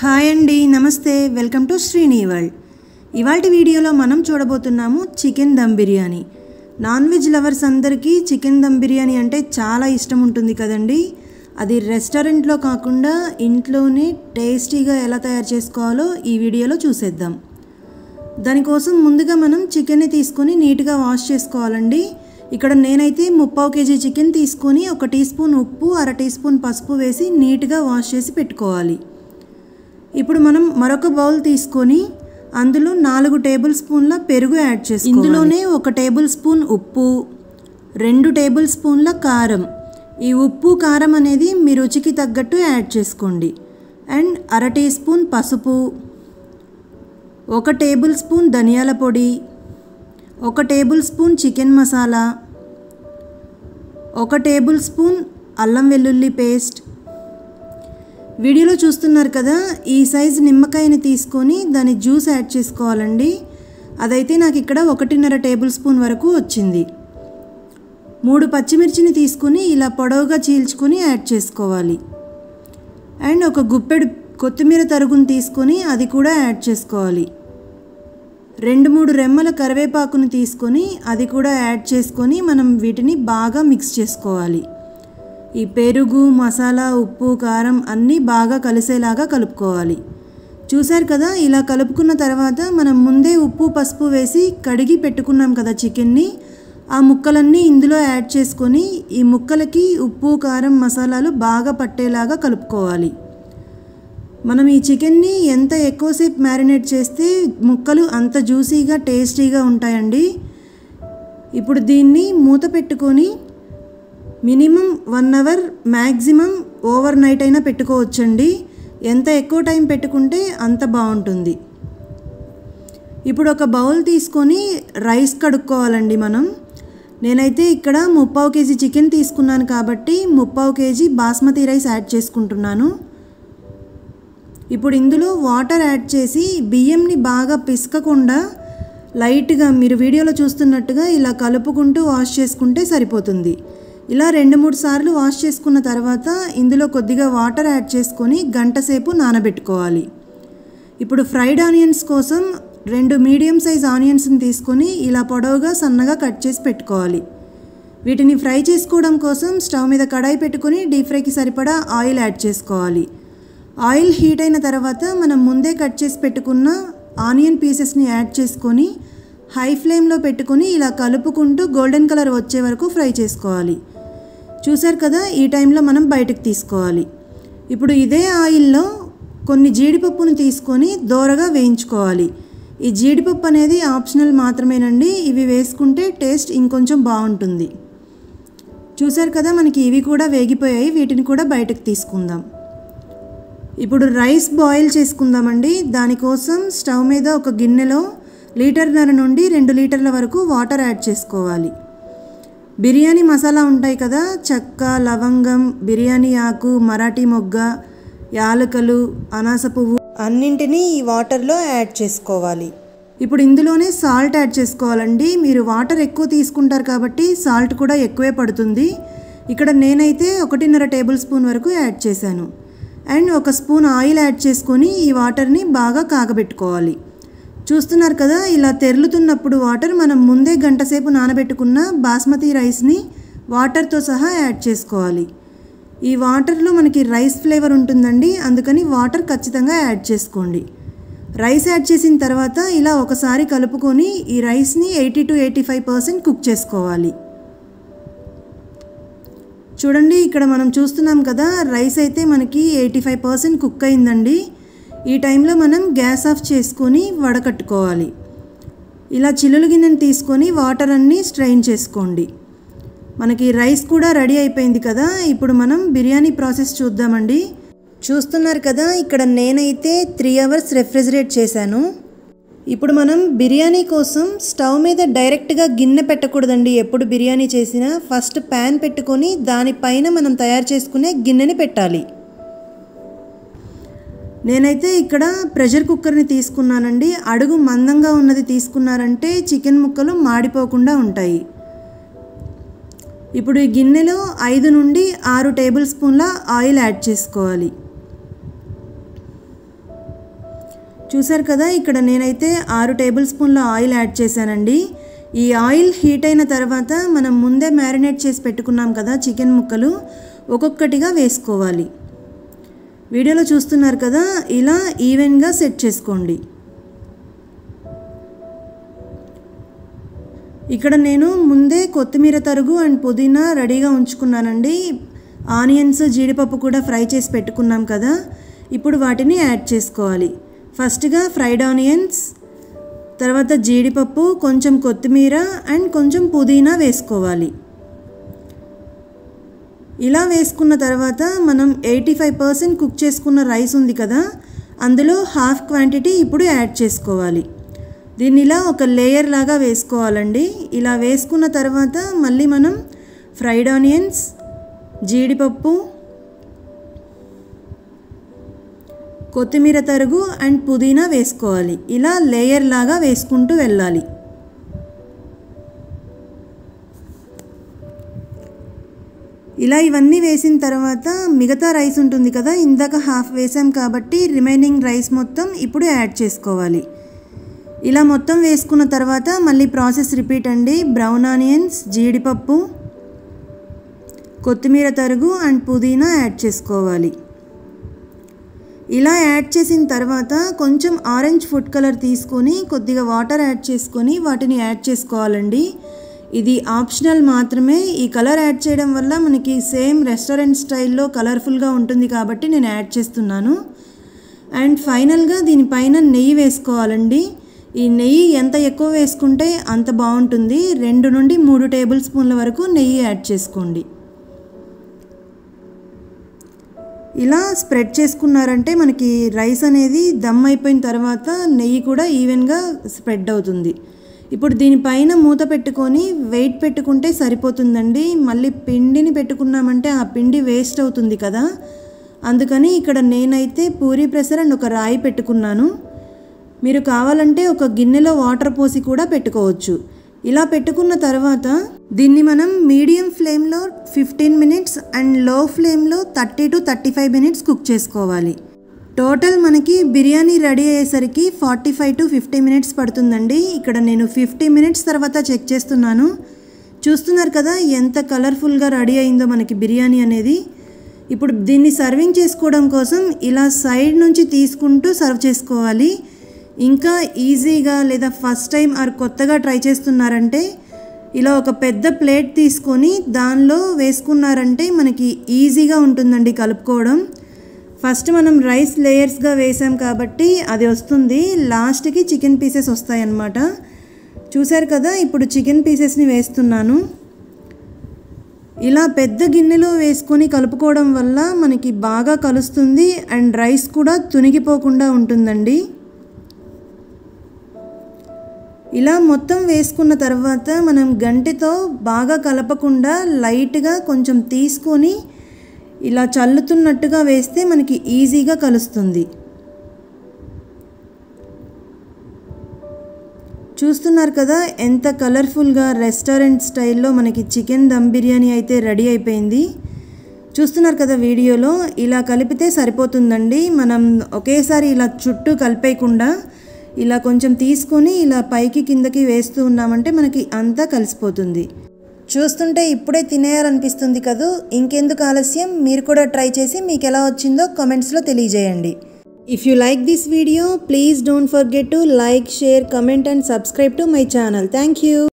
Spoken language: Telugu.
హాయ్ అండి నమస్తే వెల్కమ్ టు శ్రీని వరల్డ్ ఇవాళ వీడియోలో మనం చూడబోతున్నాము chicken dum biryani non veg lovers అందరికీ చికెన్ దమ్ బిర్యానీ అంటే చాలా ఇష్టం ఉంటుంది కదండి అది రెస్టారెంట్లో కాకుండా ఇంట్లోనే టేస్టీగా ఎలా తయారు చేసుకోవాలో ఈ వీడియోలో చూసేద్దాం దానికోసం ముందుగా మనం చికెన్ని తీసుకొని నీట్గా వాష్ చేసుకోవాలండి ఇక్కడ నేనైతే ముప్పావు కేజీ చికెన్ తీసుకొని ఒక టీ స్పూన్ ఉప్పు అర టీ స్పూన్ పసుపు వేసి నీట్గా వాష్ చేసి పెట్టుకోవాలి ఇప్పుడు మనం మరొక బౌల్ తీసుకొని అందులో నాలుగు టేబుల్ స్పూన్ల పెరుగు యాడ్ చేసి ఇందులోనే ఒక టేబుల్ స్పూన్ ఉప్పు రెండు టేబుల్ స్పూన్ల కారం ఈ ఉప్పు కారం అనేది మీ రుచికి తగ్గట్టు యాడ్ చేసుకోండి అండ్ అర టీ స్పూన్ పసుపు ఒక టేబుల్ స్పూన్ ధనియాల పొడి ఒక టేబుల్ స్పూన్ చికెన్ మసాలా ఒక టేబుల్ స్పూన్ అల్లం వెల్లుల్లి పేస్ట్ వీడియోలో చూస్తున్నారు కదా ఈ సైజ్ నిమ్మకాయని తీసుకొని దాని జ్యూస్ యాడ్ చేసుకోవాలండి అదైతే నాకు ఇక్కడ ఒకటిన్నర టేబుల్ స్పూన్ వరకు వచ్చింది మూడు పచ్చిమిర్చిని తీసుకుని ఇలా పొడవుగా చీల్చుకొని యాడ్ చేసుకోవాలి అండ్ ఒక గుప్పెడు కొత్తిమీర తరుగుని తీసుకొని అది కూడా యాడ్ చేసుకోవాలి రెండు మూడు రెమ్మల కరివేపాకును తీసుకొని అది కూడా యాడ్ చేసుకొని మనం వీటిని బాగా మిక్స్ చేసుకోవాలి ఈ పెరుగు మసాలా ఉప్పు కారం అన్నీ బాగా కలిసేలాగా కలుపుకోవాలి చూశారు కదా ఇలా కలుపుకున్న తర్వాత మనం ముందే ఉప్పు పసుపు వేసి కడిగి పెట్టుకున్నాం కదా చికెన్ని ఆ ముక్కలన్నీ ఇందులో యాడ్ చేసుకొని ఈ ముక్కలకి ఉప్పు కారం మసాలాలు బాగా పట్టేలాగా కలుపుకోవాలి మనం ఈ చికెన్ని ఎంత ఎక్కువసేపు మ్యారినేట్ చేస్తే ముక్కలు అంత జ్యూసీగా టేస్టీగా ఉంటాయండి ఇప్పుడు దీన్ని మూత పెట్టుకొని minimum one hour maximum overnight అయినా పెట్టుకోవచ్చండి ఎంత ఎక్కువ టైం పెట్టుకుంటే అంత బాగుంటుంది ఇప్పుడు ఒక బౌల్ తీసుకొని రైస్ కడుక్కోవాలండి మనం నేనైతే ఇక్కడ ముప్పావు కేజీ చికెన్ తీసుకున్నాను కాబట్టి ముప్పావు కేజీ బాస్మతి రైస్ యాడ్ చేసుకుంటున్నాను ఇప్పుడు ఇందులో వాటర్ యాడ్ చేసి బియ్యంని బాగా పిసకకుండా లైట్గా మీరు వీడియోలో చూస్తున్నట్టుగా ఇలా కలుపుకుంటూ వాష్ చేసుకుంటే సరిపోతుంది ఇలా రెండు మూడు సార్లు వాష్ చేసుకున్న తర్వాత ఇందులో కొద్దిగా వాటర్ యాడ్ చేసుకొని గంట సేపు నానబెట్టుకోవాలి ఇప్పుడు ఫ్రైడ్ ఆనియన్స్ కోసం రెండు మీడియం సైజ్ ఆనియన్స్ని తీసుకొని ఇలా పొడవుగా సన్నగా కట్ చేసి పెట్టుకోవాలి వీటిని ఫ్రై చేసుకోవడం కోసం స్టవ్ మీద కడాయి పెట్టుకొని డీప్ ఫ్రైకి సరిపడా ఆయిల్ యాడ్ చేసుకోవాలి ఆయిల్ హీట్ అయిన తర్వాత మనం ముందే కట్ చేసి పెట్టుకున్న ఆనియన్ పీసెస్ని యాడ్ చేసుకొని హై ఫ్లేమ్లో పెట్టుకొని ఇలా కలుపుకుంటూ గోల్డెన్ కలర్ వచ్చే వరకు ఫ్రై చేసుకోవాలి చూసారు కదా ఈ టైంలో మనం బయటకు తీసుకోవాలి ఇప్పుడు ఇదే ఆయిల్లో కొన్ని జీడిపప్పును తీసుకొని దోరగా వేయించుకోవాలి ఈ జీడిపప్పు అనేది ఆప్షనల్ మాత్రమేనండి ఇవి వేసుకుంటే టేస్ట్ ఇంకొంచెం బాగుంటుంది చూసారు కదా మనకి ఇవి కూడా వేగిపోయాయి వీటిని కూడా బయటకు తీసుకుందాం ఇప్పుడు రైస్ బాయిల్ చేసుకుందామండి దానికోసం స్టవ్ మీద ఒక గిన్నెలో లీటర్న్నర నుండి రెండు లీటర్ల వరకు వాటర్ యాడ్ చేసుకోవాలి బిర్యానీ మసాలా ఉంటాయి కదా చెక్క లవంగం బిర్యానీ ఆకు మరాఠీ మొగ్గ యాలకలు అనాస పువ్వు అన్నింటినీ ఈ వాటర్లో యాడ్ చేసుకోవాలి ఇప్పుడు ఇందులోనే సాల్ట్ యాడ్ చేసుకోవాలండి మీరు వాటర్ ఎక్కువ తీసుకుంటారు కాబట్టి సాల్ట్ కూడా ఎక్కువే పడుతుంది ఇక్కడ నేనైతే ఒకటిన్నర టేబుల్ స్పూన్ వరకు యాడ్ చేశాను అండ్ ఒక స్పూన్ ఆయిల్ యాడ్ చేసుకొని ఈ వాటర్ని బాగా కాగబెట్టుకోవాలి చూస్తున్నారు కదా ఇలా తెరులుతున్నప్పుడు వాటర్ మనం ముందే గంట సేపు నానబెట్టుకున్న బాస్మతి రైస్ని వాటర్తో సహా యాడ్ చేసుకోవాలి ఈ వాటర్లో మనకి రైస్ ఫ్లేవర్ ఉంటుందండి అందుకని వాటర్ ఖచ్చితంగా యాడ్ చేసుకోండి రైస్ యాడ్ చేసిన తర్వాత ఇలా ఒకసారి కలుపుకొని ఈ రైస్ని eighty to eighty five percent cook చేసుకోవాలి చూడండి ఇక్కడ మనం చూస్తున్నాం కదా రైస్ అయితే మనకి ఎయిటీ ఫైవ్ పర్సెంట్ కుక్ అయిందండి ఈ టైంలో మనం గ్యాస్ ఆఫ్ చేసుకొని వడకట్టుకోవాలి ఇలా చిల్లులు గిన్నెని తీసుకొని వాటర్ అన్నీ స్ట్రెయిన్ చేసుకోండి మనకి రైస్ కూడా రెడీ అయిపోయింది కదా ఇప్పుడు మనం బిర్యానీ ప్రాసెస్ చూద్దామండి చూస్తున్నారు కదా ఇక్కడ నేనైతే త్రీ అవర్స్ రెఫ్రిజిరేట్ చేశాను ఇప్పుడు మనం బిర్యానీ కోసం స్టవ్ మీద డైరెక్ట్గా గిన్నె పెట్టకూడదండి ఎప్పుడు బిర్యానీ చేసినా ఫస్ట్ ప్యాన్ పెట్టుకొని దానిపైన మనం తయారు చేసుకునే గిన్నెని పెట్టాలి నేనైతే ఇక్కడ ప్రెషర్ కుక్కర్ని తీసుకున్నానండి అడుగు మందంగా ఉన్నది తీసుకున్నారంటే చికెన్ ముక్కలు మాడిపోకుండా ఉంటాయి ఇప్పుడు ఈ గిన్నెలో ఐదు నుండి ఆరు టేబుల్ స్పూన్ల ఆయిల్ యాడ్ చేసుకోవాలి చూసారు కదా ఇక్కడ నేనైతే ఆరు టేబుల్ స్పూన్ల ఆయిల్ యాడ్ చేశానండి ఈ ఆయిల్ హీట్ అయిన తర్వాత మనం ముందే మ్యారినేట్ చేసి పెట్టుకున్నాం కదా చికెన్ ముక్కలు ఒక్కొక్కటిగా వేసుకోవాలి వీడియోలో చూస్తున్నారు కదా ఇలా ఈవెన్గా సెట్ చేసుకోండి ఇక్కడ నేను ముందే కొత్తిమీర తరుగు అండ్ పుదీనా రెడీగా ఉంచుకున్నానండి ఆనియన్స్ జీడిపప్పు కూడా ఫ్రై చేసి పెట్టుకున్నాం కదా ఇప్పుడు వాటిని యాడ్ చేసుకోవాలి ఫస్ట్గా ఫ్రైడ్ ఆనియన్స్ తర్వాత జీడిపప్పు కొంచెం కొత్తిమీర అండ్ కొంచెం పుదీనా వేసుకోవాలి ఇలా వేసుకున్న తర్వాత మనం ఎయిటీ ఫైవ్ పర్సెంట్ కుక్ చేసుకున్న రైస్ ఉంది కదా అందులో హాఫ్ క్వాంటిటీ ఇప్పుడు యాడ్ చేసుకోవాలి దీన్ని ఇలా ఒక లేయర్ లాగా వేసుకోవాలండి ఇలా వేసుకున్న తర్వాత మళ్ళీ మనం ఫ్రైడ్ ఆనియన్స్ జీడిపప్పు కొత్తిమీర తరుగు అండ్ పుదీనా వేసుకోవాలి ఇలా లేయర్ లాగా వేసుకుంటూ వెళ్ళాలి ఇలా ఇవన్నీ వేసిన తర్వాత మిగతా రైస్ ఉంటుంది కదా ఇందాక హాఫ్ వేసాం కాబట్టి రిమైనింగ్ రైస్ మొత్తం ఇప్పుడు యాడ్ చేసుకోవాలి ఇలా మొత్తం వేసుకున్న తర్వాత మళ్ళీ ప్రాసెస్ రిపీట్ అండి బ్రౌన్ ఆనియన్స్ జీడిపప్పు కొత్తిమీర తరుగు అండ్ పుదీనా యాడ్ చేసుకోవాలి ఇలా యాడ్ చేసిన తర్వాత కొంచెం ఆరెంజ్ ఫుడ్ కలర్ తీసుకొని కొద్దిగా వాటర్ యాడ్ చేసుకొని వాటిని యాడ్ చేసుకోవాలండి ఇది ఆప్షనల్ మాత్రమే ఈ కలర్ యాడ్ చేయడం వల్ల మనకి సేమ్ రెస్టారెంట్ స్టైల్లో కలర్ఫుల్గా ఉంటుంది కాబట్టి నేను యాడ్ చేస్తున్నాను అండ్ ఫైనల్గా దీనిపైన నెయ్యి వేసుకోవాలండి ఈ నెయ్యి ఎంత ఎక్కువ వేసుకుంటే అంత బాగుంటుంది రెండు నుండి మూడు టేబుల్ స్పూన్ల వరకు నెయ్యి యాడ్ చేసుకోండి ఇలా స్ప్రెడ్ చేసుకున్నారంటే మనకి రైస్ అనేది దమ్ అయిపోయిన తర్వాత నెయ్యి కూడా ఈవెన్గా స్ప్రెడ్ అవుతుంది ఇప్పుడు దీనిపైన మూత పెట్టుకొని వెయిట్ పెట్టుకుంటే సరిపోతుందండి మళ్ళీ పిండిని పెట్టుకున్నామంటే ఆ పిండి వేస్ట్ అవుతుంది కదా అందుకని ఇక్కడ నేనైతే పూరీ ప్రెషర్ అండ్ ఒక రాయి పెట్టుకున్నాను మీరు కావాలంటే ఒక గిన్నెలో వాటర్ పోసి కూడా పెట్టుకోవచ్చు ఇలా పెట్టుకున్న తర్వాత దీన్ని మనం మీడియం ఫ్లేమ్లో ఫిఫ్టీన్ మినిట్స్ అండ్ లో ఫ్లేమ్లో thirty to thirty five minutes cook చేసుకోవాలి టోటల్ మనకి బిర్యానీ రెడీ అయ్యేసరికి forty five to fifty minutes పడుతుందండి ఇక్కడ నేను ఫిఫ్టీ మినిట్స్ తర్వాత చెక్ చేస్తున్నాను చూస్తున్నారు కదా ఎంత కలర్ఫుల్గా రెడీ అయిందో మనకి బిర్యానీ అనేది ఇప్పుడు దీన్ని సర్వింగ్ చేసుకోవడం కోసం ఇలా సైడ్ నుంచి తీసుకుంటూ సర్వ్ చేసుకోవాలి ఇంకా ఈజీగా లేదా ఫస్ట్ టైం ఆర్ కొత్తగా ట్రై చేస్తున్నారంటే ఇలా ఒక పెద్ద ప్లేట్ తీసుకొని దానిలో వేసుకున్నారంటే మనకి ఈజీగా ఉంటుందండి కలుపుకోవడం ఫస్ట్ మనం రైస్ లేయర్స్గా వేసాం కాబట్టి అది వస్తుంది లాస్ట్కి చికెన్ పీసెస్ వస్తాయన్నమాట చూశారు కదా ఇప్పుడు చికెన్ పీసెస్ని వేస్తున్నాను ఇలా పెద్ద గిన్నెలో వేసుకొని కలుపుకోవడం వల్ల మనకి బాగా కలుస్తుంది అండ్ రైస్ కూడా తునిగిపోకుండా ఉంటుందండి ఇలా మొత్తం వేసుకున్న తర్వాత మనం గంటెతో బాగా కలపకుండా లైట్గా కొంచెం తీసుకొని ఇలా చల్లుతున్నట్టుగా వేస్తే మనకి ఈజీగా కలుస్తుంది చూస్తున్నారు కదా ఎంత కలర్ఫుల్గా రెస్టారెంట్ స్టైల్లో మనకి చికెన్ దమ్ బిర్యానీ అయితే రెడీ అయిపోయింది చూస్తున్నారు కదా వీడియోలో ఇలా కలిపితే సరిపోతుందండి మనం ఒకేసారి ఇలా చుట్టూ కలిపేయకుండా ఇలా కొంచెం తీసుకొని ఇలా పైకి కిందకి వేస్తూ ఉన్నామంటే మనకి అంతా కలిసిపోతుంది చూస్తుంటే ఇప్పుడే తినేయాలనిపిస్తుంది కదూ ఇంకెందుకు ఆలస్యం మీరు కూడా ట్రై చేసి మీకు ఎలా వచ్చిందో కామెంట్స్లో తెలియజేయండి if you like this video please don't forget to like share comment and subscribe to my channel thank you